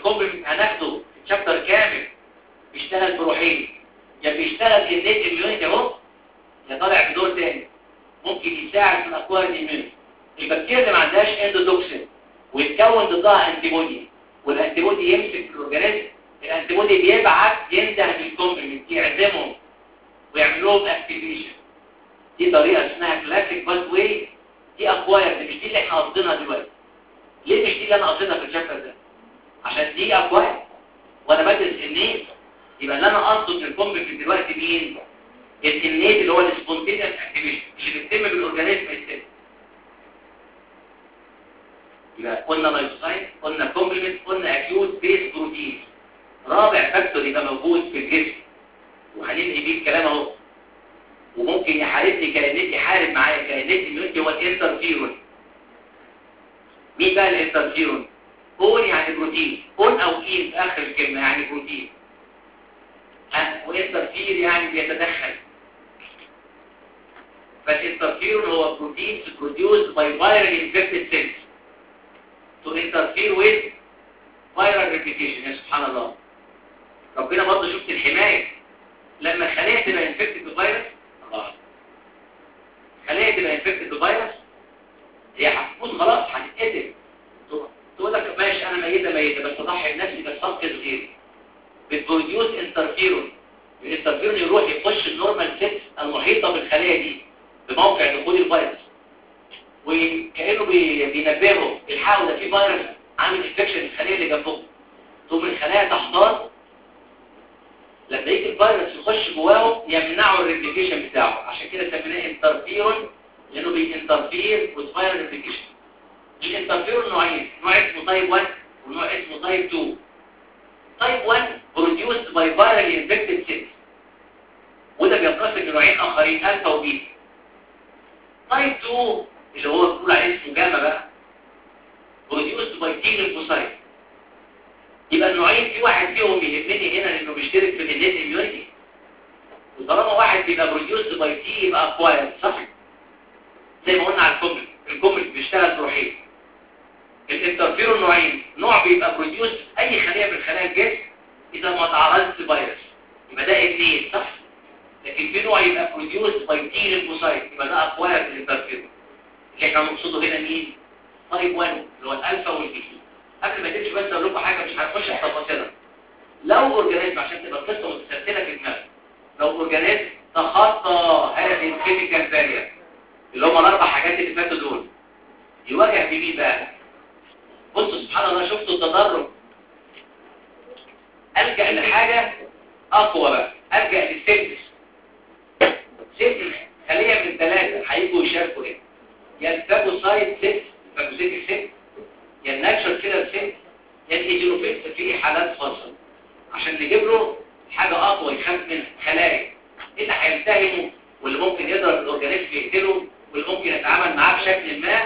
الكومبلمنت هناخده شابتر كامل بيشتغل بروحين يا بيشتغل النت اميونيتي اهو يا طالع بدور تاني ممكن يساعد في الاكوار الاميونيتي البكتيريا اللي ما عندهاش اندوتوكسين ويتكون ضدها انتي بودي والانتي بودي يمسك في الاورجانيزم الانتي بودي بيبعت ينده للكومبلمنت يعزمهم ويعمل لهم اكتيفيشن دي طريقه اسمها كلاسيك باث واي دي اكواير دي مش دي اللي احنا قصدنا دلوقتي ليه مش دي اللي انا قصدنا في الشابتر ده عشان دي اكواير وانا بدرس النيت يبقى اللي انا قصده من الكومبلمنت دلوقتي مين النيت اللي هو السبونتينيوس اكتيفيشن اللي بيتم بالاورجانيزم السيل يبقى قلنا لايفوسايت قلنا كومبلمنت قلنا اكيوت بيس بروتين رابع فاكتور يبقى موجود في الجسم وهننهي بيه الكلام اهو وممكن يحاربني كائنات يحارب معايا كائنات immunity هو الانترفيرون مين بقى الانترفيرون اون يعني بروتين اون او اين في اخر الكلمه يعني بروتين ها وانترفير يعني بيتدخل فالانترفيرون هو بروتين produced by viral infected cells to interfere with viral replication يا سبحان الله ربنا برضه شفت الحمايه لما الخليه تبقى انفكتد بفيروس الله خليه تبقى انفكتد بفيروس هي هتموت خلاص هتتقتل تقول لك ماشي انا ميته ميته بس اضحي بنفسي بس انقذ غيري بتبروديوس انترفيرون الانترفيرون يروح يخش النورمال سيلز المحيطه بالخليه دي بموقع دخول الفيروس وكانه بي- بينبهه الحقوا ده في فيروس عامل انفكشن الخليه اللي جنبهم تقوم الخلايا تحتار لما يجي الفيروس يخش جواه يمنعوا الريبليكيشن بتاعه عشان كده سميناه انترفيرون لانه بينترفير with viral replication الانترفيرون نوعين نوع اسمه تايب 1 ونوع اسمه تايب 2 تايب 1 produced by virally infected cells وده بينقسم لنوعين اخرين الفا وبيتا تايب 2 اللي هو بنقول عليه اسمه جاما بقى produced by T lymphocyte يبقى النوعين في واحد فيهم يهمني هنا لانه بيشترك في النت اميونيتي وطالما واحد بيبقى بروديوس باي تي يبقى اكواير صح زي ما قلنا على الكومبل الكومبل بيشتغل بروحين الانترفيرون نوعين نوع بيبقى بروديوس اي خليه من خلايا الجسم اذا ما تعرضت لفيروس يبقى ده اثنين صح لكن في نوع يبقى بروديوس باي تي ليمفوسايت يبقى ده اكواير الانترفيرون اللي احنا بنقصده هنا مين تايب 1 اللي هو الالفا والبيتا قبل ما تمشي بس اقول لكم حاجه مش هنخش في تفاصيلها لو اورجانيزم عشان تبقى القصه متسلسله في دماغك لو اورجانيزم تخطى هذه الكيميكال بارير اللي هم الاربع حاجات اللي فاتوا دول يواجه بمين بقى بصوا سبحان الله شفتوا التدرج الجا لحاجه اقوى بقى الجا للسيلز سيلز خليه من ثلاثه هيجوا يشاركوا هنا يا الفاجوسايد سيلز فاجوسيتك سيلز يا الناتشر كيلر سيل يا الايجينوفيلز في حالات خاصه عشان نجيب له حاجه اقوى يخاف منها خلايا ايه اللي هيلتهمه واللي ممكن يضرب الاورجانيزم يقتله واللي ممكن يتعامل معاه بشكل ما